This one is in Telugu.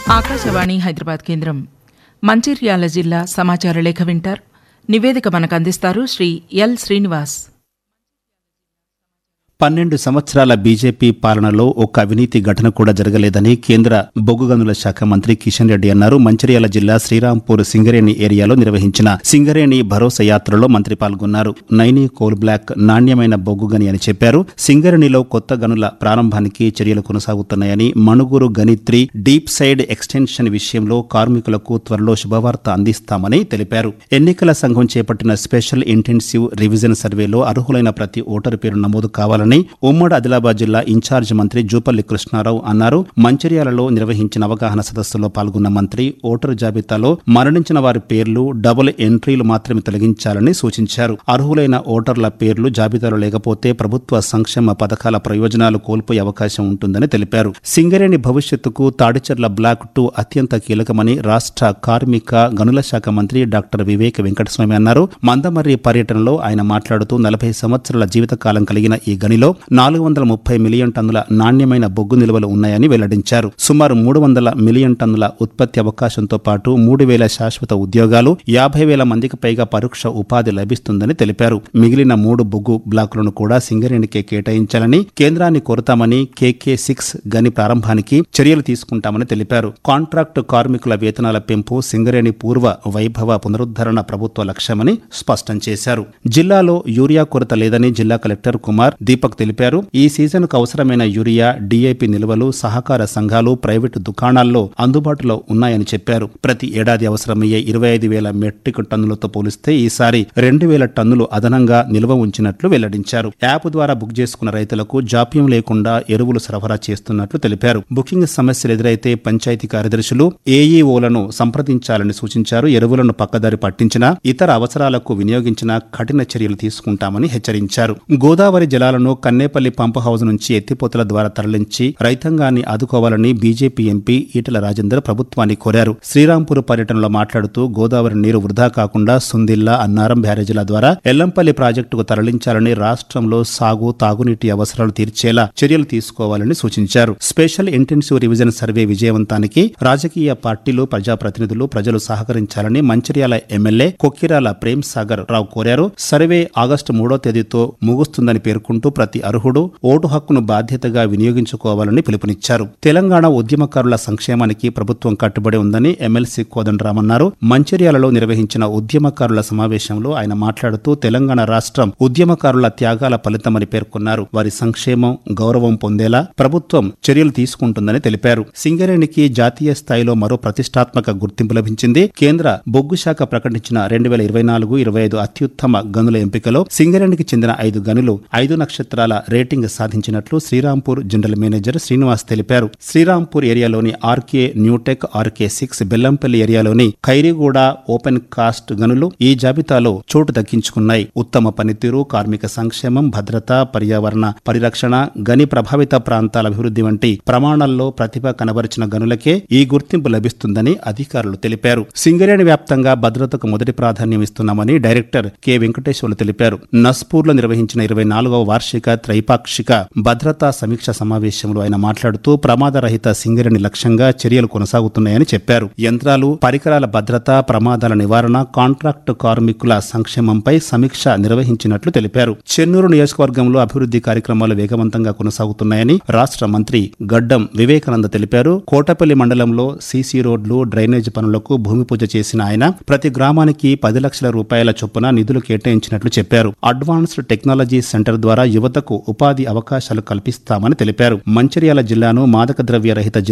ఆకాశవాణి హైదరాబాద్ కేంద్రం మంచిర్యాల జిల్లా సమాచార లేఖ వింటారు నివేదిక మనకు అందిస్తారు శ్రీ ఎల్ శ్రీనివాస్ పన్నెండు సంవత్సరాల బీజేపీ పాలనలో ఒక్క అవినీతి ఘటన కూడా జరగలేదని కేంద్ర బొగ్గు గనుల శాఖ మంత్రి కిషన్ రెడ్డి అన్నారు మంచిర్యాల జిల్లా శ్రీరాంపూర్ సింగరేణి ఏరియాలో నిర్వహించిన సింగరేణి భరోసా యాత్రలో మంత్రి పాల్గొన్నారు నైనీ కోల్ బ్లాక్ నాణ్యమైన బొగ్గు గని అని చెప్పారు సింగరేణిలో కొత్త గనుల ప్రారంభానికి చర్యలు కొనసాగుతున్నాయని మణుగూరు గని త్రీ డీప్ సైడ్ ఎక్స్టెన్షన్ విషయంలో కార్మికులకు త్వరలో శుభవార్త అందిస్తామని తెలిపారు ఎన్నికల సంఘం చేపట్టిన స్పెషల్ ఇంటెన్సివ్ రివిజన్ సర్వేలో అర్హులైన ప్రతి ఓటరు పేరు నమోదు కావాలని ఉమ్మడి ఆదిలాబాద్ జిల్లా ఇన్ఛార్జ్ మంత్రి జూపల్లి కృష్ణారావు అన్నారు మంచిర్యాలలో నిర్వహించిన అవగాహన సదస్సులో పాల్గొన్న మంత్రి ఓటరు జాబితాలో మరణించిన వారి పేర్లు డబుల్ ఎంట్రీలు మాత్రమే తొలగించాలని సూచించారు అర్హులైన ఓటర్ల పేర్లు జాబితాలో లేకపోతే ప్రభుత్వ సంక్షేమ పథకాల ప్రయోజనాలు కోల్పోయే అవకాశం ఉంటుందని తెలిపారు సింగరేణి భవిష్యత్తుకు తాడిచెర్ల బ్లాక్ టూ అత్యంత కీలకమని రాష్ట్ర కార్మిక గనుల శాఖ మంత్రి డాక్టర్ వివేక్ వెంకటస్వామి అన్నారు మందమర్రి పర్యటనలో ఆయన మాట్లాడుతూ నలభై సంవత్సరాల జీవితకాలం కలిగిన ఈ గనిలో నాలుగు వందల ముప్పై మిలియన్ టన్నుల నాణ్యమైన బొగ్గు నిల్వలు ఉన్నాయని వెల్లడించారు సుమారు మూడు వందల మిలియన్ టన్నుల ఉత్పత్తి అవకాశంతో పాటు మూడు వేల శాశ్వత ఉద్యోగాలు యాభై వేల మందికి పైగా పరోక్ష ఉపాధి లభిస్తుందని తెలిపారు మిగిలిన మూడు బొగ్గు బ్లాకులను కూడా సింగరేణికే కేటాయించాలని కేంద్రాన్ని కోరతామని కేకే సిక్స్ గని ప్రారంభానికి చర్యలు తీసుకుంటామని తెలిపారు కాంట్రాక్టు కార్మికుల వేతనాల పెంపు సింగరేణి పూర్వ వైభవ పునరుద్ధరణ ప్రభుత్వ లక్ష్యమని స్పష్టం చేశారు జిల్లాలో యూరియా కొరత లేదని జిల్లా కలెక్టర్ కుమార్ దీపక్ తెలిపారు ఈ సీజన్ కు అవసరమైన యూరియా డీఐపీ నిల్వలు సహకార సంఘాలు ప్రైవేటు దుకాణాల్లో అందుబాటులో ఉన్నాయని చెప్పారు ప్రతి ఏడాది అవసరమయ్యే ఇరవై ఐదు వేల మెట్రిక్ టన్నులతో పోలిస్తే ఈసారి రెండు వేల టన్నులు అదనంగా నిల్వ ఉంచినట్లు వెల్లడించారు యాప్ ద్వారా బుక్ చేసుకున్న రైతులకు జాప్యం లేకుండా ఎరువులు సరఫరా చేస్తున్నట్లు తెలిపారు బుకింగ్ సమస్యలు ఎదురైతే పంచాయతీ కార్యదర్శులు ఏఈఓలను సంప్రదించాలని సూచించారు ఎరువులను పక్కదారి పట్టించినా ఇతర అవసరాలకు వినియోగించినా కఠిన చర్యలు తీసుకుంటామని హెచ్చరించారు గోదావరి జలాలను కన్నేపల్లి పంప్ హౌస్ నుంచి ఎత్తిపోతల ద్వారా తరలించి రైతాంగాన్ని ఆదుకోవాలని బీజేపీ ఎంపీ ఈటల రాజేందర్ ప్రభుత్వాన్ని కోరారు శ్రీరాంపూర్ పర్యటనలో మాట్లాడుతూ గోదావరి నీరు వృధా కాకుండా సుందిల్లా అన్నారం బ్యారేజీల ద్వారా ఎల్లంపల్లి ప్రాజెక్టుకు తరలించాలని రాష్ట్రంలో సాగు తాగునీటి అవసరాలు తీర్చేలా చర్యలు తీసుకోవాలని సూచించారు స్పెషల్ ఇంటెన్సివ్ రివిజన్ సర్వే విజయవంతానికి రాజకీయ పార్టీలు ప్రజాప్రతినిధులు ప్రజలు సహకరించాలని మంచిర్యాల ఎమ్మెల్యే కొక్కిరాల ప్రేమ్ సాగర్ రావు కోరారు సర్వే ఆగస్టు మూడో తేదీతో ముగుస్తుందని పేర్కొంటూ ప్రతి అర్హుడు ఓటు హక్కును బాధ్యతగా వినియోగించుకోవాలని పిలుపునిచ్చారు తెలంగాణ ఉద్యమకారుల సంక్షేమానికి ప్రభుత్వం కట్టుబడి ఉందని ఎమ్మెల్సీ కోదండరామన్నారు మంచిర్యాలలో నిర్వహించిన ఉద్యమకారుల సమావేశంలో ఆయన మాట్లాడుతూ తెలంగాణ రాష్ట్రం ఉద్యమకారుల త్యాగాల ఫలితమని పేర్కొన్నారు వారి సంక్షేమం గౌరవం పొందేలా ప్రభుత్వం చర్యలు తీసుకుంటుందని తెలిపారు సింగరేణికి జాతీయ స్థాయిలో మరో ప్రతిష్టాత్మక గుర్తింపు లభించింది కేంద్ర బొగ్గు శాఖ ప్రకటించిన రెండు వేల ఇరవై నాలుగు ఇరవై ఐదు అత్యుత్తమ గనుల ఎంపికలో సింగరేణికి చెందిన ఐదు గనులు ఐదు నక్షత్రాల రేటింగ్ సాధించినట్లు శ్రీరాంపూర్ జనరల్ మేనేజర్ శ్రీనివాస్ తెలిపారు శ్రీరాంపూర్ ఏరియాలోని RK new tech RK six Bellampalli ఏరియాలోని ఖైరీగూడ ఓపెన్ కాస్ట్ గనులు ఈ జాబితాలో చోటు దక్కించుకున్నాయి ఉత్తమ పనితీరు కార్మిక సంక్షేమం భద్రత పర్యావరణ పరిరక్షణ గని ప్రభావిత ప్రాంతాల అభివృద్ధి వంటి ప్రమాణాల్లో ప్రతిభ కనబరిచిన గనులకే ఈ గుర్తింపు లభిస్తుందని అధికారులు తెలిపారు సింగరేణి వ్యాప్తంగా భద్రతకు మొదటి ప్రాధాన్యం ఇస్తున్నామని డైరెక్టర్ కె వెంకటేశ్వర్లు తెలిపారు నస్పూర్లో నిర్వహించిన ఇరవై నాలుగవ వార్షిక త్రైపాక్షిక భద్రతా సమీక్ష సమావేశంలో ఆయన మాట్లాడుతూ ప్రమాదరహిత సింగరేణి లక్ష్యంగా చర్యలు కొనసాగుతున్నాయని చెప్పారు యంత్రాలు పరికరాల భద్రత ప్రమాదాల నివారణ కాంట్రాక్టు కార్మికుల సంక్షేమంపై సమీక్ష నిర్వహించినట్లు తెలిపారు చెన్నూరు నియోజకవర్గంలో అభివృద్ధి కార్యక్రమాలు వేగవంతంగా కొనసాగుతున్నాయని రాష్ట్ర మంత్రి గడ్డం వివేకానంద తెలిపారు కోటపల్లి మండలంలో సీసీ రోడ్లు డ్రైనేజ్ పనులకు భూమి పూజ చేసిన ఆయన ప్రతి గ్రామానికి పది లక్షల రూపాయల చొప్పున నిధులు కేటాయించినట్లు చెప్పారు అడ్వాన్స్డ్ టెక్నాలజీ సెంటర్ ద్వారా యువతకు ఉపాధి అవకాశాలు కల్పిస్తామని తెలిపారు మంచిర్యాల జిల్లాను మాదక ద్రవ్య రహిత